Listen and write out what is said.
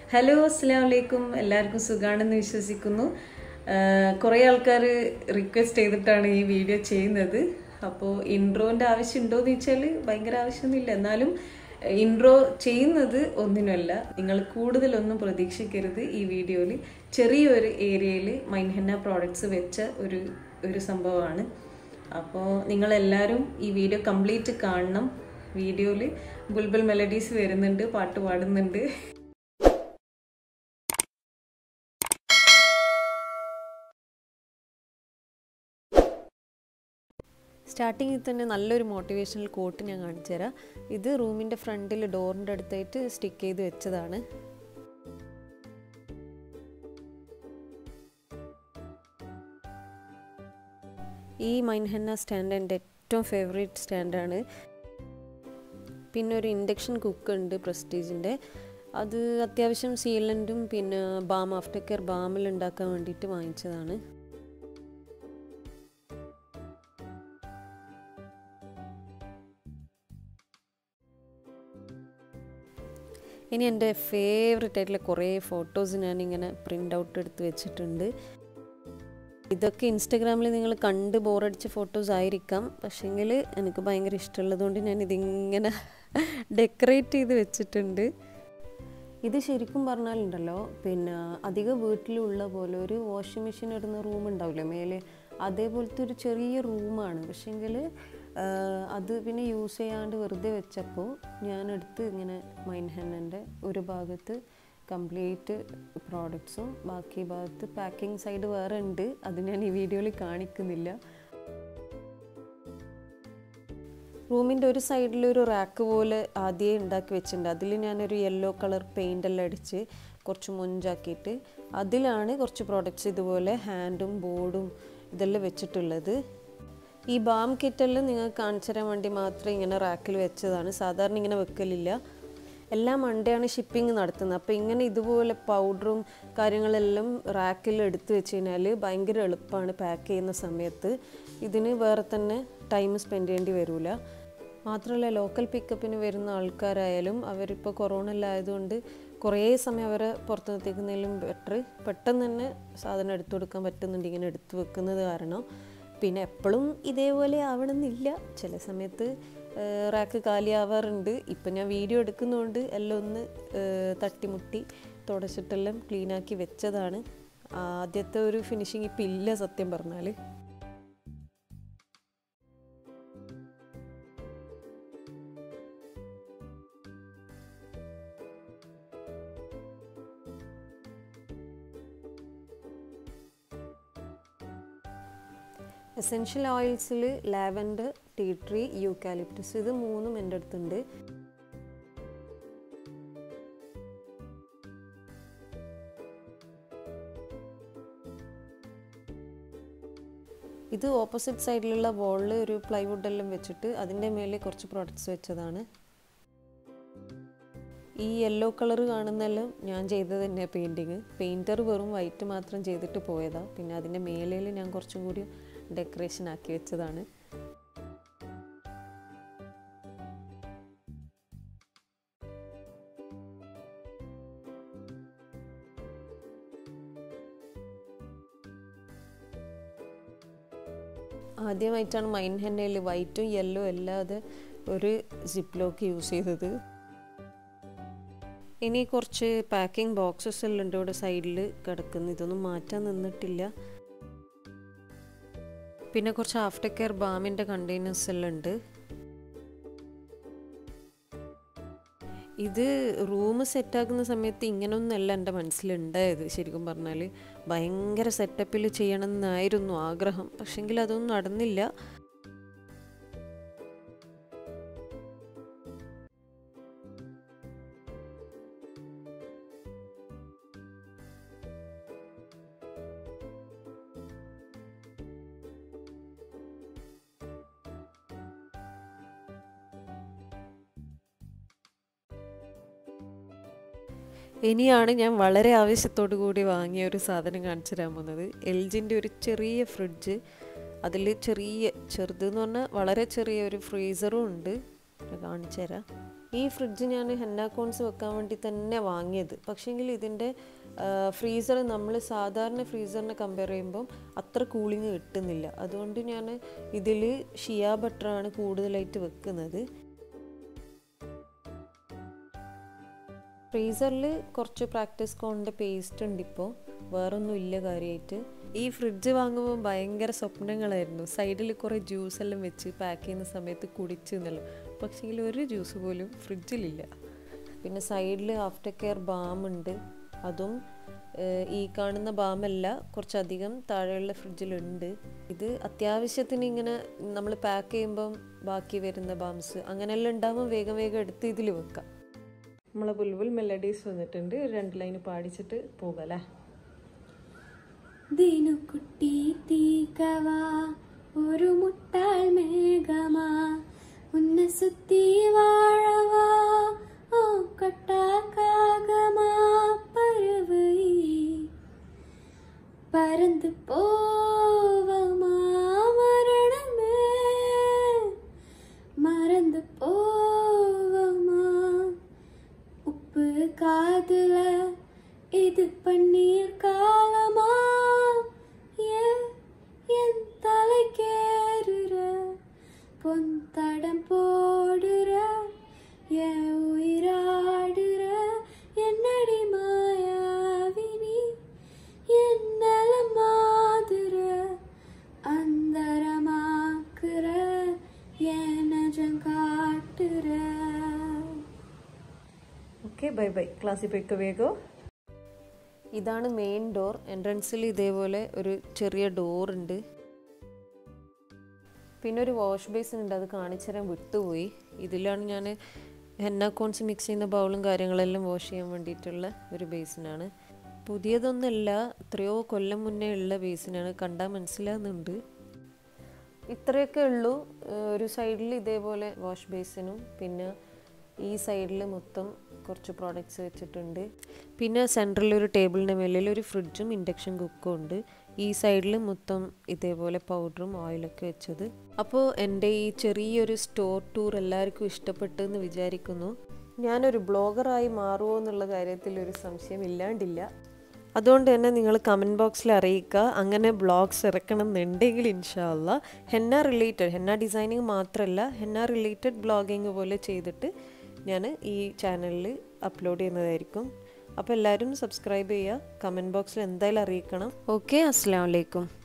hello അസ്സാം വലൈക്കും എല്ലാവർക്കും സുഖാണെന്ന് വിശ്വസിക്കുന്നു കുറേ ആൾക്കാർ റിക്വസ്റ്റ് ചെയ്തിട്ടാണ് ഈ വീഡിയോ ചെയ്യുന്നത് അപ്പോൾ ഇൻട്രോൻ്റെ ആവശ്യമുണ്ടോ എന്ന് വെച്ചാൽ ഭയങ്കര ആവശ്യമൊന്നുമില്ല എന്നാലും ഇൻട്രോ ചെയ്യുന്നത് ഒന്നിനുമല്ല നിങ്ങൾ കൂടുതലൊന്നും പ്രതീക്ഷിക്കരുത് ഈ വീഡിയോയിൽ ചെറിയൊരു ഏരിയയിൽ മൈൻഹെന്ന പ്രോഡക്ട്സ് വെച്ച ഒരു ഒരു സംഭവമാണ് അപ്പോൾ നിങ്ങളെല്ലാവരും ഈ വീഡിയോ കംപ്ലീറ്റ് കാണണം വീഡിയോയിൽ ബുൾബുൾ മെലഡീസ് വരുന്നുണ്ട് പാട്ട് പാടുന്നുണ്ട് സ്റ്റാർട്ടിങ്ങിൽ തന്നെ നല്ലൊരു മോട്ടിവേഷണൽ കോട്ട് ഞാൻ കാണിച്ചു തരാം ഇത് റൂമിൻ്റെ ഫ്രണ്ടിൽ ഡോറിൻ്റെ അടുത്തായിട്ട് സ്റ്റിക്ക് ചെയ്ത് വെച്ചതാണ് ഈ മൈൻഹന്ന സ്റ്റാൻഡ് എൻ്റെ ഏറ്റവും ഫേവറേറ്റ് സ്റ്റാൻഡാണ് പിന്നെ ഒരു ഇൻഡക്ഷൻ കുക്ക് ഉണ്ട് പ്രസ്റ്റീജിൻ്റെ അത് അത്യാവശ്യം സീലൻറ്റും പിന്നെ ബാം ആഫ്റ്റർ കെയർ ബാമിൽ ഉണ്ടാക്കാൻ വേണ്ടിയിട്ട് വാങ്ങിച്ചതാണ് ഇനി എൻ്റെ ഫേവററ്റ് ആയിട്ടുള്ള കുറേ ഫോട്ടോസ് ഞാനിങ്ങനെ പ്രിൻ്റ് ഔട്ട് എടുത്ത് വെച്ചിട്ടുണ്ട് ഇതൊക്കെ ഇൻസ്റ്റഗ്രാമിൽ നിങ്ങൾ കണ്ട് ബോറടിച്ച ഫോട്ടോസ് ആയിരിക്കാം പക്ഷേങ്കിൽ എനിക്ക് ഭയങ്കര ഇഷ്ടമുള്ളതുകൊണ്ട് ഞാൻ ഇതിങ്ങനെ ഡെക്കറേറ്റ് ചെയ്ത് വെച്ചിട്ടുണ്ട് ഇത് ശരിക്കും പറഞ്ഞാലുണ്ടല്ലോ പിന്നെ അധികം വീട്ടിലുള്ള പോലെ ഒരു വാഷിംഗ് മെഷീൻ ഇടുന്ന റൂം ഉണ്ടാവില്ലേ മേലെ അതേപോലത്തെ ഒരു ചെറിയ റൂമാണ് പക്ഷേങ്കിൽ അത് പിന്നെ യൂസ് ചെയ്യാണ്ട് വെറുതെ വെച്ചപ്പോൾ ഞാനെടുത്ത് ഇങ്ങനെ മൈൻ ഹെന്നൻ്റെ ഒരു ഭാഗത്ത് കംപ്ലീറ്റ് പ്രോഡക്ട്സും ബാക്കി ഭാഗത്ത് പാക്കിംഗ് സൈഡ് വേറെ ഉണ്ട് അത് ഞാൻ ഈ വീഡിയോയിൽ കാണിക്കുന്നില്ല റൂമിൻ്റെ ഒരു സൈഡിൽ ഒരു റാക്ക് പോലെ ആദ്യമേ ഉണ്ടാക്കി വെച്ചിട്ടുണ്ട് അതിൽ ഞാനൊരു യെല്ലോ കളർ പെയിൻ്റ് എല്ലാം അടിച്ച് കുറച്ച് മൊഞ്ചാക്കിയിട്ട് അതിലാണ് കുറച്ച് പ്രോഡക്റ്റ്സ് ഇതുപോലെ ഹാൻഡും ബോർഡും ഇതെല്ലാം വെച്ചിട്ടുള്ളത് ഈ ബാം കിറ്റെല്ലാം നിങ്ങൾക്ക് കാണിച്ചു തരാൻ വേണ്ടി മാത്രം ഇങ്ങനെ റാക്കിൽ വെച്ചതാണ് സാധാരണ ഇങ്ങനെ വെക്കലില്ല എല്ലാ മൺഡേയാണ് ഷിപ്പിംഗ് നടത്തുന്നത് അപ്പോൾ ഇങ്ങനെ ഇതുപോലെ പൗഡറും കാര്യങ്ങളെല്ലാം റാക്കിൽ എടുത്തു വെച്ച് കഴിഞ്ഞാൽ ഭയങ്കര എളുപ്പമാണ് പാക്ക് ചെയ്യുന്ന സമയത്ത് ഇതിന് വേറെ തന്നെ ടൈം സ്പെൻഡ് ചെയ്യേണ്ടി വരില്ല മാത്രമല്ല ലോക്കൽ പിക്കപ്പിന് വരുന്ന ആൾക്കാരായാലും അവരിപ്പോൾ കൊറോണ ആയതുകൊണ്ട് കുറേ സമയം അവരെ പുറത്ത് നിർത്തിക്കുന്നതിലും ബെറ്റർ പെട്ടെന്ന് തന്നെ സാധനം എടുത്തു കൊടുക്കാൻ പറ്റുന്നുണ്ട് ഇങ്ങനെ എടുത്തു വെക്കുന്നത് കാരണം പിന്നെ എപ്പോഴും ഇതേപോലെ ആവണമെന്നില്ല ചില സമയത്ത് റാക്ക് കാലിയാവാറുണ്ട് ഇപ്പം ഞാൻ വീഡിയോ എടുക്കുന്നതുകൊണ്ട് എല്ലാം ഒന്ന് തട്ടിമുട്ടി തുടച്ചിട്ടെല്ലാം ക്ലീനാക്കി വെച്ചതാണ് ആദ്യത്തെ ഒരു ഫിനിഷിങ് ഇപ്പം ഇല്ല സത്യം പറഞ്ഞാൽ എസെൻഷ്യൽ ഓയിൽസിൽ ലാവൻഡർ ടീ ട്രീ യൂക്കാലിപ്റ്റസ് ഇത് മൂന്നും എൻ്റെ അടുത്തുണ്ട് ഇത് ഓപ്പോസിറ്റ് സൈഡിലുള്ള വോളിൽ ഒരു പ്ലൈവുഡ് എല്ലാം വെച്ചിട്ട് അതിൻ്റെ മേലെ കുറച്ച് പ്രോഡക്റ്റ്സ് വെച്ചതാണ് ഈ യെല്ലോ കളർ കാണുന്നെല്ലാം ഞാൻ ചെയ്തത് തന്നെ പെയിൻറ്റിങ് പെയിൻറ്റർ വെറും വൈറ്റ് മാത്രം ചെയ്തിട്ട് പോയതാണ് പിന്നെ അതിൻ്റെ മേലയിൽ ഞാൻ കുറച്ചും കൂടി ഡെക്കറേഷൻ ആക്കി വെച്ചതാണ് ആദ്യമായിട്ടാണ് മൈൻ ഹെന്നയിൽ വൈറ്റും യെല്ലോ അല്ലാതെ ഒരു സിപ്പ് ലോക്ക് യൂസ് ചെയ്തത് ഇനി കുറച്ച് പാക്കിംഗ് ബോക്സസ് എല്ലാം ഉണ്ട് ഇവിടെ സൈഡിൽ കിടക്കുന്നു ഇതൊന്നും മാറ്റാൻ നിന്നിട്ടില്ല പിന്നെ കുറച്ച് ആഫ്റ്റർ കെയർ ബാമിൻ്റെ കണ്ടെയ്നേഴ്സ് എല്ലാം ഉണ്ട് ഇത് റൂം സെറ്റാക്കുന്ന സമയത്ത് ഇങ്ങനൊന്നല്ല എൻ്റെ മനസ്സിലുണ്ടായത് ശരിക്കും പറഞ്ഞാൽ ഭയങ്കര സെറ്റപ്പിൽ ചെയ്യണമെന്നായിരുന്നു ആഗ്രഹം പക്ഷെങ്കിൽ അതൊന്നും നടന്നില്ല ഇനിയാണ് ഞാൻ വളരെ ആവശ്യത്തോടു കൂടി വാങ്ങിയ ഒരു സാധനം കാണിച്ചു തരാൻ പോകുന്നത് എൽ ജിൻ്റെ ഒരു ചെറിയ ഫ്രിഡ്ജ് അതിൽ ചെറിയ ചെറുത് എന്ന് പറഞ്ഞാൽ വളരെ ചെറിയ ഒരു ഫ്രീസറും ഉണ്ട് കാണിച്ചു തരാം ഈ ഫ്രിഡ്ജ് ഞാൻ ഹെന്ന കോൺസ് വെക്കാൻ വേണ്ടി തന്നെ വാങ്ങിയത് പക്ഷേങ്കിൽ ഇതിൻ്റെ ഫ്രീസർ നമ്മൾ സാധാരണ ഫ്രീസറിനെ കമ്പയർ ചെയ്യുമ്പം അത്ര കൂളിംഗ് കിട്ടുന്നില്ല അതുകൊണ്ട് ഞാൻ ഇതിൽ ഷിയ ബട്ടറാണ് കൂടുതലായിട്ട് വെക്കുന്നത് ഫ്രീസറിൽ കുറച്ച് പ്രാക്ടീസ് കോണിൻ്റെ പേസ്റ്റ് ഉണ്ട് ഇപ്പോൾ വേറൊന്നും ഇല്ല കാര്യമായിട്ട് ഈ ഫ്രിഡ്ജ് വാങ്ങുമ്പോൾ ഭയങ്കര സ്വപ്നങ്ങളായിരുന്നു സൈഡിൽ കുറേ ജ്യൂസ് എല്ലാം വെച്ച് പാക്ക് ചെയ്യുന്ന സമയത്ത് കുടിച്ചു എന്നല്ലോ പക്ഷേങ്കിൽ ഒരു ജ്യൂസ് പോലും ഫ്രിഡ്ജിലില്ല പിന്നെ സൈഡിൽ ആഫ്റ്റർ കെയർ ബാം ഉണ്ട് അതും ഈ കാണുന്ന ബാമല്ല കുറച്ചധികം താഴെയുള്ള ഫ്രിഡ്ജിലുണ്ട് ഇത് അത്യാവശ്യത്തിന് ഇങ്ങനെ നമ്മൾ പാക്ക് ചെയ്യുമ്പം ബാക്കി വരുന്ന ബാംസ് അങ്ങനെയെല്ലാം ഉണ്ടാകുമ്പോൾ വേഗം വേഗം എടുത്ത് ഇതിൽ വെക്കാം നമ്മളെ ബുൽബുൽ മെലഡീസ് വന്നിട്ടുണ്ട് ഒരു രണ്ട് ലൈന് പാടിച്ചിട്ട് പോകല്ലേ ദിനുക്കുട്ടി തീക്കവാ ഒരു മുട്ടാൾ മേഘമാ ഉന്നെ സുത്തി വാഴവാ ഓ കട്ടാക്കാകമാ പരവൈ பறந்து போவமா மரணமே மறந்து போவமா உப்பு காதுல இது பன்னீர் காலமா ஏன் என் தலைக்கேறுற பொன் தடம் போடுற என் உயிராடுற என்னடி மாயாவினி என்னல மாதுர அந்தரமாக்குற என் நஜம் காட்டுற ഓക്കെ ബൈ ബൈ ക്ലാസ്സിൽ പോയിക്കോ വേഗോ ഇതാണ് മെയിൻ ഡോർ എൻട്രൻസിൽ ഇതേപോലെ ഒരു ചെറിയ ഡോർ ഉണ്ട് പിന്നെ ഒരു വാഷ് ബേസിൻ ഉണ്ട് അത് കാണിച്ചു തരാൻ വിട്ടുപോയി ഇതിലാണ് ഞാൻ ഹെന്ന കോൺസ് മിക്സ് ചെയ്യുന്ന ബൗളും കാര്യങ്ങളെല്ലാം വാഷ് ചെയ്യാൻ വേണ്ടിയിട്ടുള്ള ഒരു ബേസിനാണ് പുതിയതൊന്നല്ല എത്രയോ കൊല്ലം മുന്നേ ഉള്ള ബേസിനാണ് കണ്ടാൽ മനസ്സിലാകുന്നുണ്ട് ഇത്രയൊക്കെ ഉള്ളൂ ഏഹ് ഒരു സൈഡിൽ ഇതേപോലെ വാഷ് ബേസിനും പിന്നെ ഈ സൈഡിൽ മൊത്തം കുറച്ച് പ്രോഡക്റ്റ്സ് വെച്ചിട്ടുണ്ട് പിന്നെ സെൻട്രലിൽ ഒരു ടേബിളിൻ്റെ മേലിൽ ഒരു ഫ്രിഡ്ജും ഇൻഡക്ഷൻ കുക്കും ഉണ്ട് ഈ സൈഡിൽ മൊത്തം ഇതേപോലെ പൗഡറും ഓയിലൊക്കെ വെച്ചത് അപ്പോൾ എൻ്റെ ഈ ചെറിയൊരു സ്റ്റോർ ടൂർ എല്ലാവർക്കും ഇഷ്ടപ്പെട്ടു എന്ന് വിചാരിക്കുന്നു ഞാനൊരു ബ്ലോഗറായി മാറുമോ എന്നുള്ള കാര്യത്തിൽ ഒരു സംശയം ഇല്ലാണ്ടില്ല അതുകൊണ്ട് തന്നെ നിങ്ങൾ കമൻറ്റ് ബോക്സിൽ അറിയിക്കുക അങ്ങനെ ബ്ലോഗ്സ് ഇറക്കണം എന്നുണ്ടെങ്കിൽ ഇൻഷാല്ല ഹെന്ന റിലേറ്റഡ് ഹെന്ന ഡിസൈനിങ് മാത്രമല്ല ഹെന്ന റിലേറ്റഡ് ബ്ലോഗിങ് പോലെ ചെയ്തിട്ട് ഞാൻ ഈ ചാനലിൽ അപ്ലോഡ് ചെയ്യുന്നതായിരിക്കും അപ്പോൾ എല്ലാവരും സബ്സ്ക്രൈബ് ചെയ്യുക കമൻറ്റ് ബോക്സിൽ എന്തായാലും അറിയിക്കണം ഓക്കെ അസ്സാം വലൈക്കും